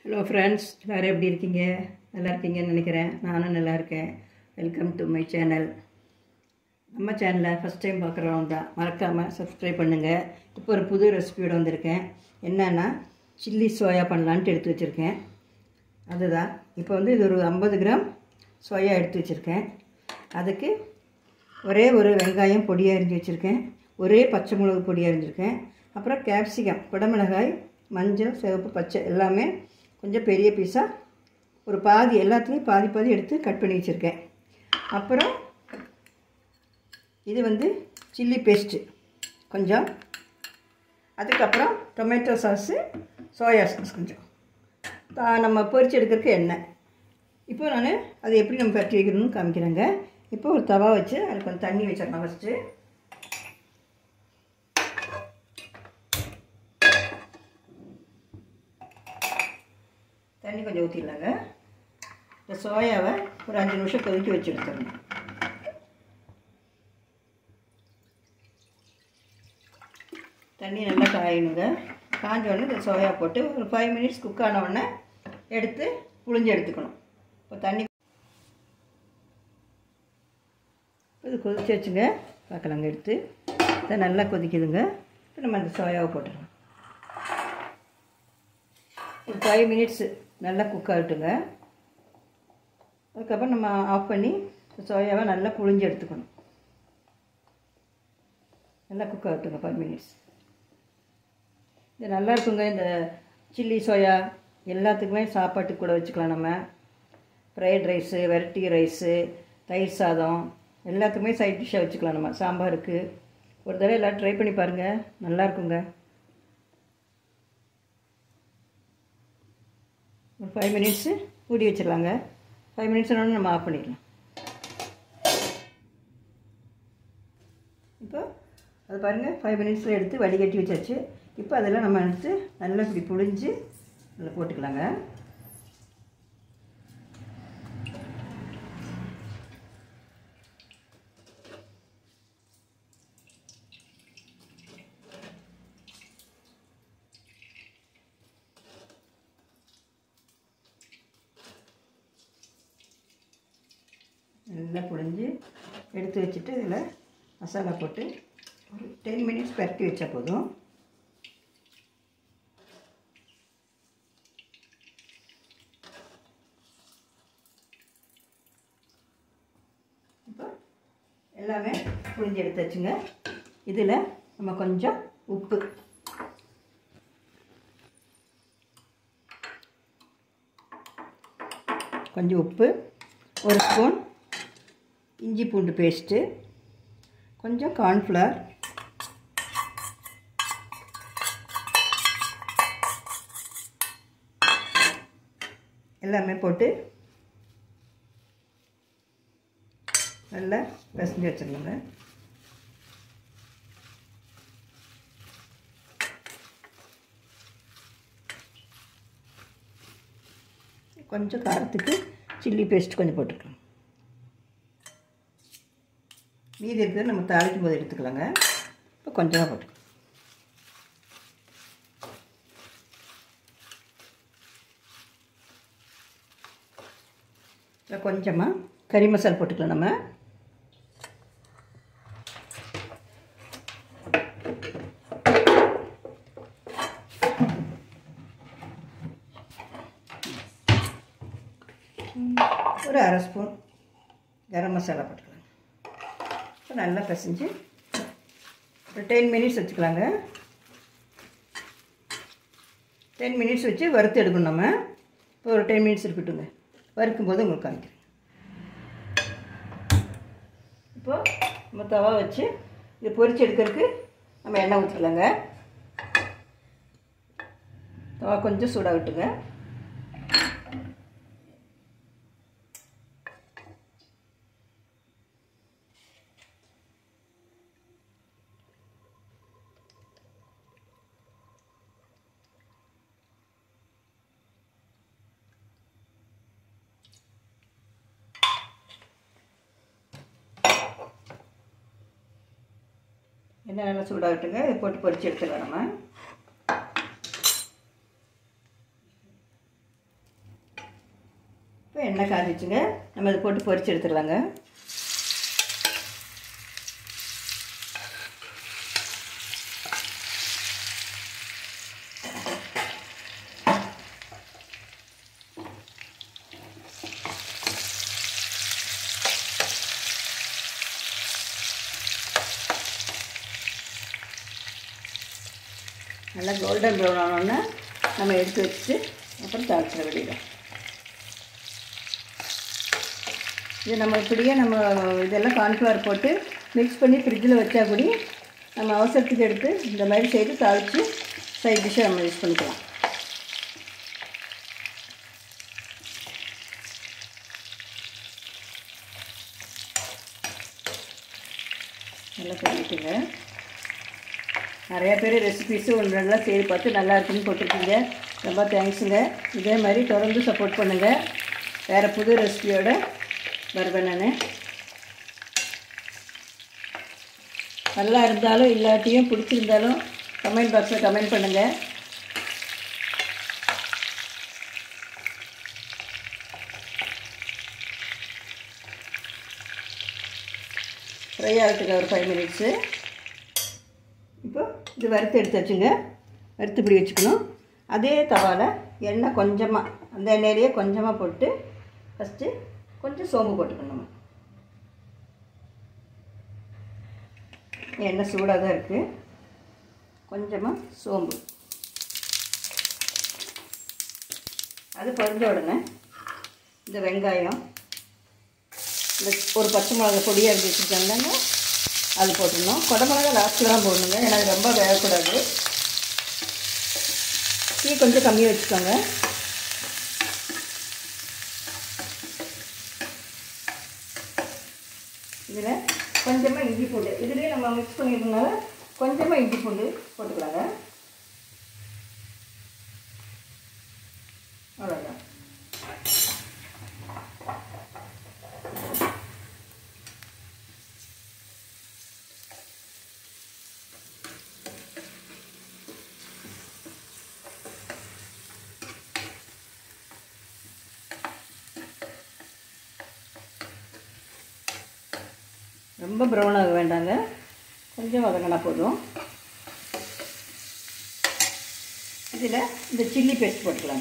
Hello friends எல்லோரும் எப்படி இருக்கீங்க நல்லா இருக்கீங்கன்னு நினைக்கிறேன் நானும் நல்லா இருக்கேன் வெல்கம் டு மை சேனல் நம்ம சேனலை ஃபஸ்ட் டைம் பார்க்குறவங்க தான் மறக்காமல் சப்ஸ்கிரைப் பண்ணுங்கள் இப்போ ஒரு புது ரெசிபியோட வந்திருக்கேன் என்னென்னா சில்லி சோயா பண்ணலான்ட்டு எடுத்து வச்சுருக்கேன் அதுதான் இப்போ வந்து இது ஒரு ஐம்பது கிராம் சோயா எடுத்து வச்சுருக்கேன் அதுக்கு ஒரே ஒரு வெங்காயம் பொடியாக அரிஞ்சு வச்சுருக்கேன் ஒரே பச்சை மிளகு பொடியாக அரிஞ்சிருக்கேன் அப்புறம் கேப்சிகம் குடமிளகாய் மஞ்சள் சிவப்பு பச்சை எல்லாமே கொஞ்சம் பெரிய பீஸாக ஒரு பாதி எல்லாத்துலேயும் பாதி பாதி எடுத்து கட் பண்ணி வச்சுருக்கேன் அப்புறம் இது வந்து சில்லி பேஸ்ட்டு கொஞ்சம் அதுக்கப்புறம் டொமேட்டோ சாஸு சோயா சாஸ் கொஞ்சம் தா- நம்ம பொரிச்சு எடுக்கிறதுக்கு எண்ணெய் இப்போ நான் அதை எப்படி நம்ம பரட்டி வைக்கணும்னு காமிக்கிறேங்க இப்போ ஒரு தவா வச்சு அதுக்கு கொஞ்சம் தண்ணி வச்சிடலாம் ஃபஸ்ட்டு தண்ணி கொஞ்சம் ஊற்றிடலாங்க இந்த சோயாவை ஒரு அஞ்சு நிமிஷம் கொதிக்க வச்சு எடுத்துடணும் தண்ணி நல்லா காயணுங்க காஞ்ச உடனே இந்த சோயா போட்டு ஒரு ஃபைவ் மினிட்ஸ் குக் ஆன உடனே எடுத்து புழிஞ்சு எடுத்துக்கணும் இப்போ தண்ணி இப்போ இது கொதிச்சு வச்சுங்க பார்க்கலாங்க எடுத்து இதை நல்லா கொதிக்குதுங்க இப்போ நம்ம அந்த சோயாவை போட்டுடலாம் ஒரு ஃபைவ் மினிட்ஸு நல்லா குக் ஆகட்டுங்க அதுக்கப்புறம் நம்ம ஆஃப் பண்ணி சோயாவை நல்லா புழிஞ்சு எடுத்துக்கணும் நல்லா குக் ஆகட்டுங்க ஃபைவ் மினிட்ஸ் இது நல்லா இருக்குங்க இந்த சில்லி சோயா எல்லாத்துக்குமே சாப்பாட்டுக்கு கூட வச்சுக்கலாம் நம்ம ஃப்ரைட் ரைஸு வெரைட்டி ரைஸு தயிர் சாதம் எல்லாத்துக்குமே சைட் டிஷ்ஷாக வச்சுக்கலாம் நம்ம சாம்பாருக்கு ஒரு தடவை எல்லோரும் ட்ரை பண்ணி பாருங்கள் நல்லா இருக்குங்க ஒரு ஃபைவ் மினிட்ஸு மூடி வச்சிடலாங்க ஃபைவ் மினிட்ஸ் ஆனோடனே நம்ம ஆஃப் பண்ணிடலாம் இப்போ அது பாருங்கள் ஃபைவ் மினிட்ஸில் எடுத்து வடிகட்டி வச்சாச்சு இப்போ அதெல்லாம் நம்ம எடுத்து நல்லா இப்படி புழிஞ்சு அதில் போட்டுக்கலாங்க நல்லா புழிஞ்சு எடுத்து வச்சுட்டு இதில் மசாலா போட்டு ஒரு டென் மினிட்ஸ் பரட்டி வச்சா போதும் இப்போ எல்லாமே புழிஞ்சு எடுத்து வச்சுங்க இதில் நம்ம கொஞ்சம் உப்பு கொஞ்சம் உப்பு ஒரு ஸ்பூன் இஞ்சி பூண்டு பேஸ்ட்டு கொஞ்சம் கார்ன்ஃப்ளவர் எல்லாமே போட்டு நல்லா பிசைஞ்சு வச்சிடணுங்க கொஞ்சம் காரத்துக்கு சில்லி பேஸ்ட் கொஞ்சம் போட்டுக்கலாம் மீதி இருக்கிறது நம்ம தாளிக்கும் போது எடுத்துக்கலாங்க இப்போ கொஞ்சமாக போட்டுக்கலாம் இப்போ கொஞ்சமாக கறி மசாலா போட்டுக்கலாம் நம்ம ஒரு அரை ஸ்பூன் கரம் மசாலா போட்டுக்கலாம் இப்போ நல்லா பிசைஞ்சு ஒரு டென் மினிட்ஸ் வச்சுக்கலாங்க டென் மினிட்ஸ் வச்சு வறுத்து எடுக்கணும் நம்ம இப்போ ஒரு டென் மினிட்ஸ் இருக்கட்டுங்க வறுக்கும் போது உங்களுக்கு காமிக்கிறேன் இப்போது நம்ம தவா வச்சு இது பொரிச்சு எடுக்கிறதுக்கு நம்ம எண்ணெய் ஊற்றிக்கலாங்க தவா கொஞ்சம் சூடாகட்டுங்க எண்ணெய் நல்லா சூடாகட்டுங்க இதை போட்டு பொரிச்சு எடுத்துக்கலாம் நம்ம எண்ணெய் காஞ்சிச்சுங்க நம்ம இதை போட்டு பொரிச்சு எடுத்துடலாங்க நல்லா கோல்டன் ப்ரௌன் ஆனோன்னா நம்ம எடுத்து வச்சுட்டு அப்புறம் தாளிச்சிட வேண்டியதான் இது நம்ம இப்படியே நம்ம இதெல்லாம் கார்ன்ஃப்ளவர் போட்டு மிக்ஸ் பண்ணி ஃப்ரிட்ஜில் வச்சா கூட நம்ம அவசரத்துக்கு எடுத்து இந்த மாதிரி செய்து தாளித்து சைட் டிஷ்ஷை நம்ம யூஸ் பண்ணிக்கலாம் நல்லா பண்ணிட்டுங்க நிறைய பேர் ரெசிபிஸு ஒன்று நல்லா செய்து பார்த்து நல்லா இருக்குன்னு போட்டிருக்கீங்க ரொம்ப தேங்க்ஸுங்க இதே மாதிரி தொடர்ந்து சப்போர்ட் பண்ணுங்கள் வேறு புது ரெசிபியோட வருவேன் நான் நல்லா இருந்தாலும் இல்லாட்டியும் பிடிச்சிருந்தாலும் கமெண்ட் பாக்ஸில் கமெண்ட் பண்ணுங்கள் ஃப்ரை ஆகிறதுக்கு ஒரு ஃபைவ் மினிட்ஸு இப்போ இது வறுத்து எடுத்து வச்சுங்க வறுத்து இப்படி வச்சுக்கணும் அதே தவாவில் எண்ணெய் கொஞ்சமாக அந்த எண்ணெயிலேயே கொஞ்சமாக போட்டு ஃபஸ்ட்டு கொஞ்சம் சோம்பு போட்டுக்கணும் எண்ணெய் சூடாக தான் இருக்குது கொஞ்சமாக சோம்பு அது பொரிஞ்ச உடனே இந்த வெங்காயம் இந்த ஒரு பச்சை மிளகா பொடியாக இருந்து வச்சுருக்காங்க அது போட்டுடணும் குடமிளகா லாஸ்ட்டில் தான் போடணுங்க ஏன்னா அது ரொம்ப வேகக்கூடாது டீ கொஞ்சம் கம்மியாக வச்சுக்கோங்க இதில் கொஞ்சமாக இஞ்சி பூண்டு இதுலேயே நம்ம மிக்ஸ் பண்ணியிருந்தனால கொஞ்சமாக இஞ்சி பூண்டு போட்டுக்கலாங்க அவ்வளோதான் ரொம்ப ப்ரௌன் ஆக வேண்டாங்க கொஞ்சம் வதங்கினா போதும் இதில் இந்த சில்லி பேஸ்ட் போட்டுக்கலாம்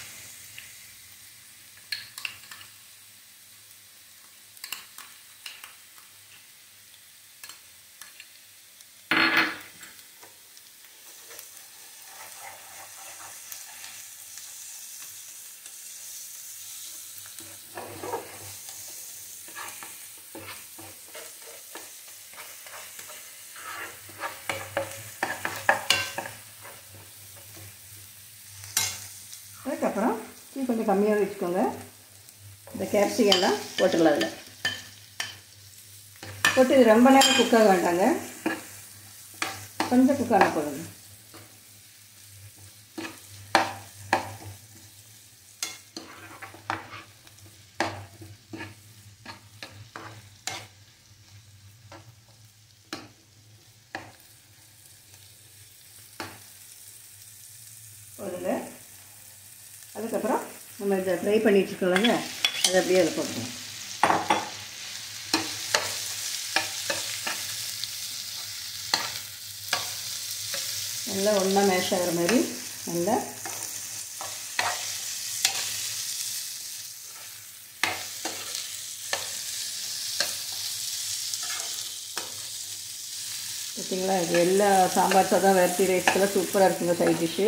அதுக்கப்புறம் டீ கொஞ்சம் கம்மியாக வச்சுக்கோங்க இந்த கேப்சிகம்லாம் போட்டுடலாம் அதில் போட்டு இது ரொம்ப நேரம் குக் ஆக வேண்டாங்க கொஞ்சம் குக் ஆனால் போடுங்க போதுங்க அதுக்கப்புறம் நம்ம இதை ஃப்ரை பண்ணி வச்சுக்கலாங்க அதை அப்படியே அதில் போட்டுக்கலாம் நல்லா ஒன்றா மேஷ் ஆகிற மாதிரி நல்லா பார்த்தீங்களா இது எல்லா சாம்பார் சாதம் வெரைட்டி ரைஸ்க்கெல்லாம் சூப்பராக இருக்குங்க சைட் டிஷ்ஷு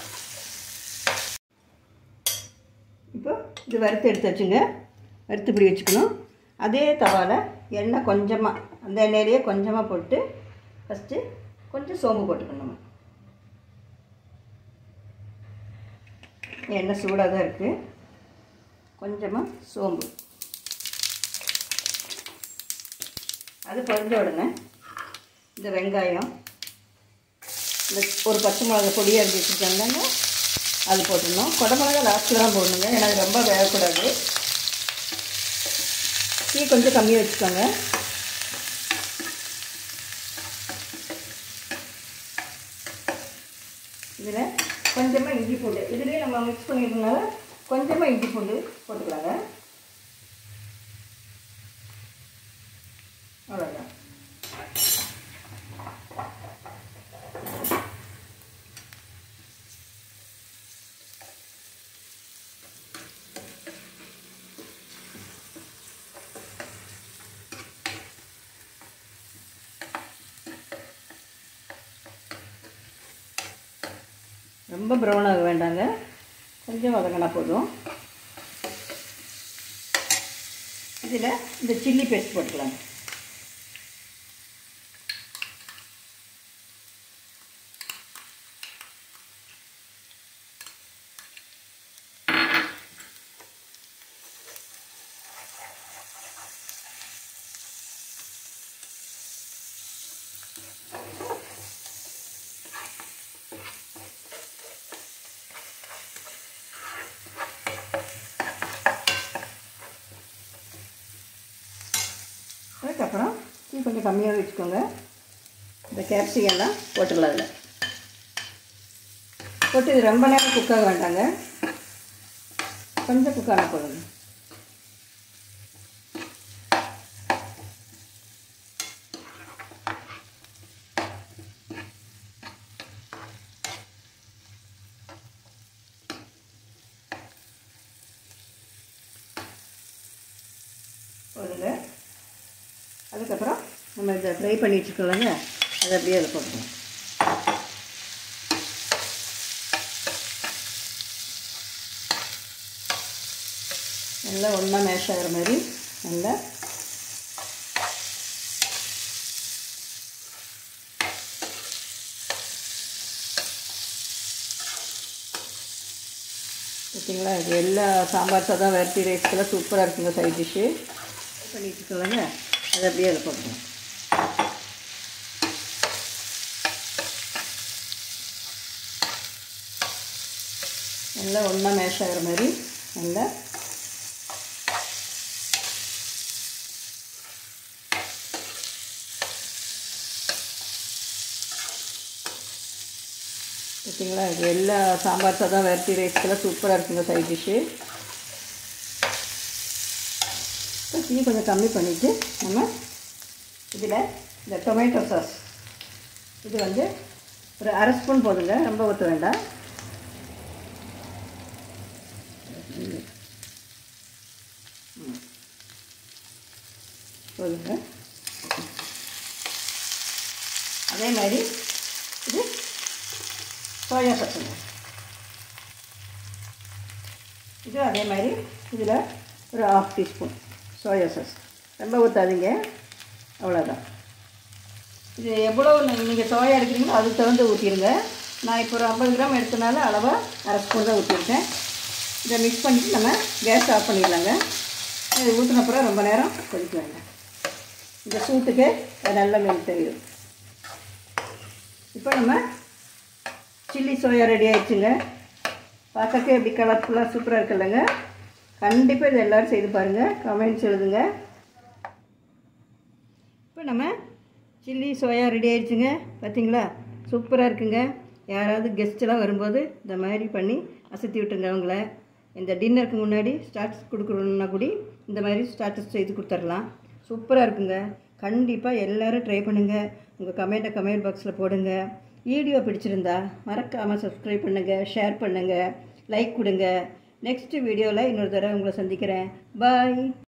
இப்போ இது வறுத்து எடுத்து வச்சுங்க வறுத்து இப்படி வச்சுக்கணும் அதே தவாவில் எண்ணெய் கொஞ்சமாக அந்த எண்ணெயிலேயே கொஞ்சமாக போட்டு ஃபஸ்ட்டு கொஞ்சம் சோம்பு போட்டுக்கணும் எண்ணெய் சூடாக தான் இருக்குது கொஞ்சமாக சோம்பு அது பொரிஞ்ச உடனே இந்த வெங்காயம் இந்த ஒரு பச்சை மிளகா பொடியாக இருந்து வச்சுருக்காங்க அது போட்டுடணும் குடமிளகா லாஸ்ட்டில் தான் போடணுங்க ஏன்னா அது ரொம்ப வேகக்கூடாது டீ கொஞ்சம் கம்மியாக வச்சுக்கோங்க இதில் கொஞ்சமாக இஞ்சி பூண்டு இதுலேயே நம்ம மிக்ஸ் பண்ணியிருந்தனால கொஞ்சமாக இஞ்சி பூண்டு போட்டுக்கலாங்க ரொம்ப ப்ரௌன் ஆக வேண்டாங்க கொஞ்சம் வதங்கினா போதும் இதில் இந்த சில்லி பேஸ்ட் போட்டுக்கலாம் அதுக்கப்புறம் டீ கொஞ்சம் கம்மியாக வச்சுக்கோங்க இந்த கேப்சிகம்லாம் போட்டுக்கலாம் அதில் போட்டு இது ரொம்ப நேரம் குக் ஆக வேண்டாங்க கொஞ்சம் குக் ஆன போதுங்க போதுங்க அதுக்கப்புறம் நம்ம இதை ஃப்ரை பண்ணி வச்சுக்கலாங்க அதை அப்படியே அதில் போட்டுக்கலாம் நல்லா ஒன்றா மேஷ் ஆகிற மாதிரி நல்லா பார்த்தீங்களா இது எல்லா சாம்பார் சாதம் வெரைட்டி ரைஸ்க்கெல்லாம் சூப்பராக இருக்குங்க சைட் டிஷ்ஷு பண்ணி வச்சுக்கலாங்க அதை அப்படியே அதில் போட்டுக்கலாம் நல்லா ஒன்றா மேஷ் ஆகிற மாதிரி நல்லா பார்த்தீங்களா இது எல்லா சாம்பார் சாதம் வெரைட்டி ரைஸ்க்கெல்லாம் சூப்பராக இருக்குங்க சைட் டிஷ்ஷு தீ கொஞ்சம் கம்மி பண்ணிவிட்டு நம்ம இதில் இந்த டொமேட்டோ சாஸ் இது வந்து ஒரு அரை ஸ்பூன் போதுங்க ரொம்ப ஊற்ற வேண்டாம் ம். போதுங்க அதே மாதிரி இது சோயா சத்துங்க இது அதே மாதிரி இதில் ஒரு ஆஃப் டீஸ்பூன் சோயா சாஸ் ரொம்ப ஊற்றாதீங்க அவ்வளோதான் இது எவ்வளோ நீங்கள் சோயா எடுக்கிறீங்களோ அதுக்கு தகுந்து ஊற்றிடுங்க நான் இப்போ ஒரு ஐம்பது கிராம் எடுத்தனால அளவாக அரை ஸ்பூன் தான் ஊற்றிருக்கேன் இதை மிக்ஸ் பண்ணிவிட்டு நம்ம கேஸ் ஆஃப் பண்ணிடலாங்க இது ஊற்றினப்புறம் ரொம்ப நேரம் கொதிக்க வேண்டாம் இந்த சூட்டுக்கு அது நல்ல மீன் தெரியும் இப்போ நம்ம சில்லி சோயா ரெடி ஆயிடுச்சுங்க பார்க்கறதுக்கு எப்படி கலர்ஃபுல்லாக சூப்பராக இருக்குல்லங்க கண்டிப்பாக இது எல்லோரும் செய்து பாருங்கள் கமெண்ட்ஸ் எழுதுங்க இப்போ நம்ம சில்லி சோயா ரெடி ஆயிடுச்சுங்க பார்த்தீங்களா சூப்பராக இருக்குங்க யாராவது கெஸ்ட்டெல்லாம் வரும்போது இந்த மாதிரி பண்ணி அசத்தி விட்டுங்க அவங்கள இந்த டின்னருக்கு முன்னாடி ஸ்டார்ட்ஸ் கொடுக்குறோன்னா கூடி இந்த மாதிரி ஸ்டார்டர்ஸ் செய்து கொடுத்துர்லாம் சூப்பராக இருக்குங்க கண்டிப்பாக எல்லோரும் ட்ரை பண்ணுங்கள் உங்கள் கமெண்ட்டை கமெண்ட் பாக்ஸில் போடுங்க வீடியோ பிடிச்சிருந்தா மறக்காமல் சப்ஸ்கிரைப் பண்ணுங்கள் ஷேர் பண்ணுங்கள் லைக் கொடுங்க நெக்ஸ்ட் வீடியோவில் இன்னொரு தடவை உங்களை சந்திக்கிறேன் பாய்